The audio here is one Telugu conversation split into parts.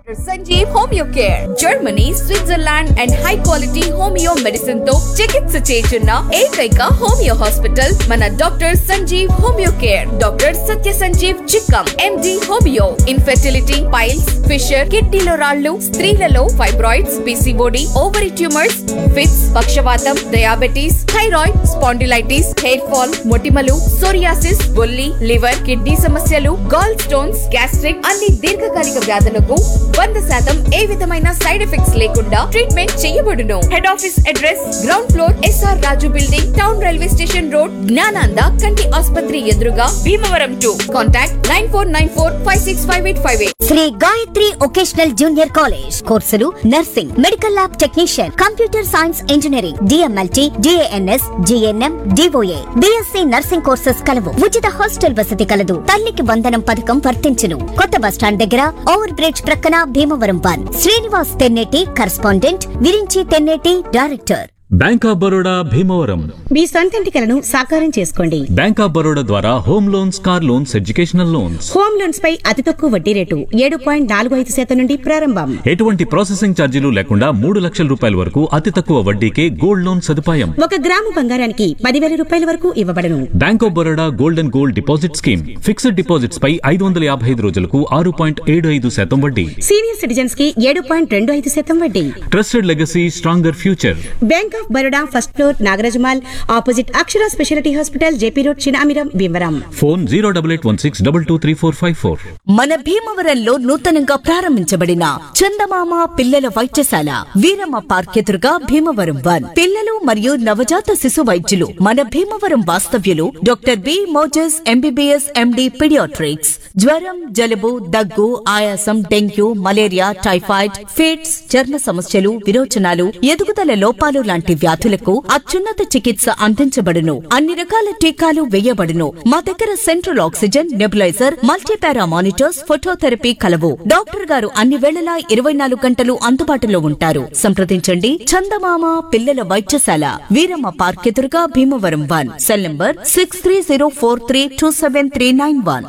Sanjeev homeo care Germany Switzerland and high quality homeo medicine తో చికిత్స చేస్తున్న ఏకైక హోమియో హాస్పిటల్ మన doctor Sanjeev homeo care doctor Satya Sanjeev Chikkam M D homeo infertility piles fissure కిడ్నీలో రాళ్లు స్త్రీలలో fibroids PCOD ovary tumours fits పక్షవాతం diabetes thyroid spondylitis hair fall మొటిమలు సోరియాసిస్ బొల్లి లివర్ కిడ్నీ సమస్యలు గాల్ స్టోన్స్ గ్యాస్ట్రిక్ అన్ని దీర్ఘకాలిక వ్యాధులకు వంద శాతం ఏ విధమైన సైడ్ ఎఫెక్ట్స్ లేకుండా ట్రీట్మెంట్ చేయబడును head office address ground floor SR Raju building town railway station road Gnananda కంటి ఆసుపత్రి ఎదురుగా Bhimavaram to contact nine four nine four five six five eight five eight Sri Gayatri vocational junior college కోర్సులు nursing medical lab technician computer science engineering DMLT DNS GNM DOA BSc nursing courses కలవు ఉచిత హాస్టల్ వసతి కలదు తల్లికి వందనం పథకం వర్తించును కొత్త బస్టాండ్ దగ్గర ఓవర్ బ్రిడ్జ్ ప్రక్కన Bhimavaram one Srinivas Tenneti correspondent Virinchi Tenneti director bank of Baroda Bhimavaram మీ సొంతింటి కలను సాకారం చేసుకోండి బ్యాంక్ ఆఫ్ బరోడా ద్వారా home loans car loans educational loans home loans పై అతి తక్కువ వడ్డీ రేటు ఏడు పాయింట్ నాలుగు ఐదు శాతం నుండి ప్రారంభం ఎటువంటి ప్రాసెసింగ్ ఛార్జీలు లేకుండా మూడు లక్షల రూపాయల వరకు అతి తక్కువ వడ్డీకే గోల్డ్ లోన్ సదుపాయం ఒక గ్రాము బంగారానికి పదివేల రూపాయల వరకు ఇవ్వబడను bank of Baroda gold and gold deposit scheme fixed deposits పై ఐదు వందల యాభై ఐదు రోజులకు ఆరు పాయింట్ ఏడు ఐదు శాతం వడ్డీ సీనియర్ సిటిజన్స్ కి ఏడు పాయింట్ రెండు ఐదు శాతం వడ్డీ trusted legacy stronger future bank of Baroda first floor Nagaraj mall opposite Akshara speciality hospital J P road Chinamiram Bhimavaram phone zero double eight one six double two three four five four మన భీమవరంలో నూతనంగా ప్రారంభించబడిన చందమామ పిల్లల వైద్యశాల వీరమ్మ పార్క్ ఎదురుగా భీమవరం వన్ పిల్లలు మరియు నవజాత శిశు వైద్యులు మన భీమవరం వాస్తవ్యులు doctor B Moses MBBS MD paediatrics జ్వరం జలుబు దగ్గు ఆయాసం డెంగ్యూ మలేరియా టైఫాయిడ్ ఫిట్స్ చర్మ సమస్యలు విరోచనాలు ఎదుగుదల లోపాలు లాంటి వ్యాధులకు అత్యున్నత చికిత్స అందించబడును అన్ని రకాల టీకాలు వేయబడును మా దగ్గర central oxygen nebulizer multipara monitors phototherapy కలవు డాక్టర్ గారు అన్ని వేళలా ఇరవై నాలుగు గంటలు అందుబాటులో ఉంటారు సంప్రదించండి చందమామ పిల్లల వైద్యశాల వీరమ్మ పార్క్ ఎదురుగా Bhimavaram one cell number six three zero four three two seven three nine one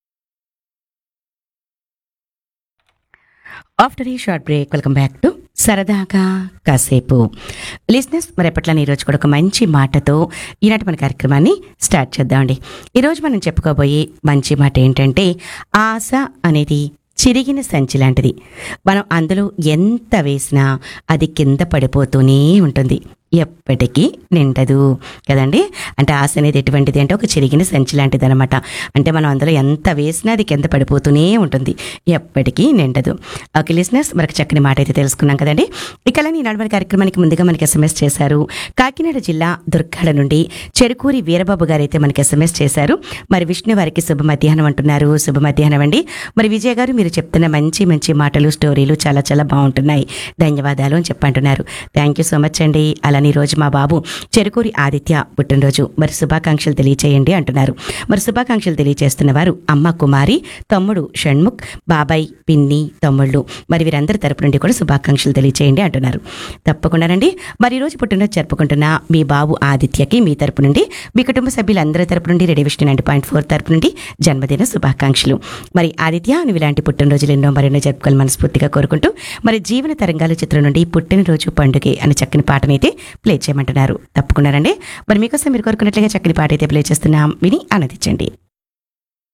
after ఈ short break welcome back to సరదాగా కాసేపు లిజినెస్ మరి ఎప్పట్లని ఈరోజు కూడా ఒక మంచి మాటతో ఈనాటి మన కార్యక్రమాన్ని స్టార్ట్ చేద్దామండి ఈరోజు మనం చెప్పుకోబోయే మంచి మాట ఏంటంటే ఆశ అనేది చిరిగిన సంచి లాంటిది మనం అందులో ఎంత వేసినా అది కింద పడిపోతూనే ఉంటుంది ఎప్పటికీ నిండదు కదండి అంటే ఆశ అనేది ఎటువంటిది అంటే ఒక చిరిగిన సంచి లాంటిది అనమాట అంటే మనం అందులో ఎంత వేసినా అది కింద పడిపోతూనే ఉంటుంది ఎప్పటికీ నిండదు ఓకే లిసినర్స్ మనకు చక్కని మాట అయితే తెలుసుకున్నాం కదండి ఇక అలానే ఈనాడు మన కార్యక్రమానికి ముందుగా మనకి ఎస్ఎంఎస్ చేశారు కాకినాడ జిల్లా దుర్గాడ నుండి చెరుకూరి వీరబాబు గారు అయితే మనకి ఎస్ఎంఎస్ చేశారు మరి విష్ణు వారికి శుభ మధ్యాహ్నం అంటున్నారు శుభ మధ్యాహ్నం అండి మరి విజయ్ గారు మీరు చెప్తున్న మంచి మంచి మాటలు స్టోరీలు చాలా చాలా బాగుంటున్నాయి ధన్యవాదాలు అని చెప్పంటున్నారు థ్యాంక్ యూ సో మచ్ అండి అలానే ఈ రోజు మా బాబు చెరుకూరి ఆదిత్య పుట్టినరోజు మరి శుభాకాంక్షలు తెలియచేయండి అంటున్నారు మరి శుభాకాంక్షలు తెలియజేస్తున్న వారు అమ్మ కుమారి తమ్ముడు షణ్ముఖ్ బాబాయ్ పిన్ని తమ్ముళ్ళు మరి వీరందరి తరపు నుండి కూడా శుభాకాంక్షలు తెలియచేయండి అంటున్నారు తప్పకుండానండి మరి ఈ రోజు పుట్టినరోజు జరుపుకుంటున్న మీ బాబు ఆదిత్యకి మీ తరపు నుండి మీ కుటుంబ సభ్యులందరి తరపు నుండి రెడీ విష్ణు నైన్ పాయింట్ ఫోర్ తరపు నుండి జన్మదిన శుభాకాంక్షలు మరి ఆదిత్య నువ్వు ఇలాంటి పుట్టినరోజులు ఎన్నో మరెన్నో జరుపుకోవాలి మనస్ఫూర్తిగా కోరుకుంటూ మరి జీవన తరంగాలు చిత్రం నుండి పుట్టినరోజు పండుగే అనే చక్కని పాటనైతే ప్లే చేయమంటున్నారు తప్పకుండానండి మరి మీకోసం మీరు కోరుకున్నట్లుగా చక్కని పాట అయితే ప్లే చేస్తున్నాం విని ఆనందించండి